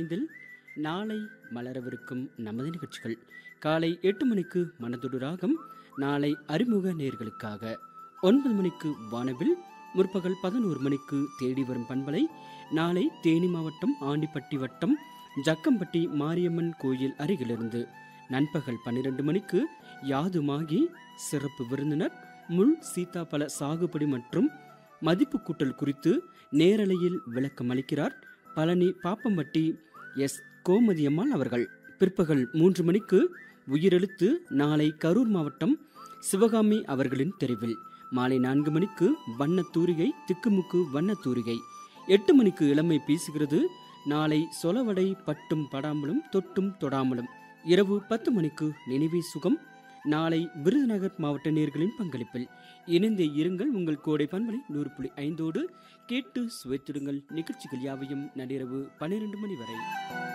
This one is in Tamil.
ஐந்தில் நாளை மலரவிருக்கும் நமது நிகழ்ச்சிகள் காலை எட்டு மணிக்கு மனதொடு ராகம் நாளை அறிமுக நேர்களுக்காக ஒன்பது மணிக்கு வானவில் முற்பகல் பதினோரு மணிக்கு தேடி வரும் பண்பலை நாளை தேனி மாவட்டம் ஆண்டிப்பட்டி வட்டம் ஜக்கம்பட்டி மாரியம்மன் கோயில் அருகிலிருந்து நண்பகல் பன்னிரண்டு மணிக்கு யாதுமாகி சிறப்பு விருந்தினர் முள் சீதாப்பழ சாகுபடி மற்றும் மதிப்பு கூட்டல் குறித்து நேரலையில் விளக்கம் அளிக்கிறார் பழனி பாப்பம்பட்டி எஸ் கோமதியம்மாள் அவர்கள் பிற்பகல் மூன்று மணிக்கு உயிரெழுத்து நாளை கரூர் மாவட்டம் சிவகாமி அவர்களின் தெரிவில் மாலை நான்கு மணிக்கு வண்ணத்தூரிகை திக்குமுக்கு வண்ணத்தூரிகை எட்டு மணிக்கு இளமை பேசுகிறது நாளை சொலவடை பட்டும் படாமலும் தொட்டும் தொடாமலும் இரவு பத்து மணிக்கு நினைவே சுகம் நாளை விருதுநகர் மாவட்ட நேர்களின் பங்களிப்பில் இணைந்தே இருங்கள் உங்கள் கோடை பண்பலை நூறு புள்ளி ஐந்தோடு கேட்டு சுவைத்திடுங்கள் நிகழ்ச்சிகள் யாவையும் நள்ளிரவு பன்னிரண்டு மணி வரை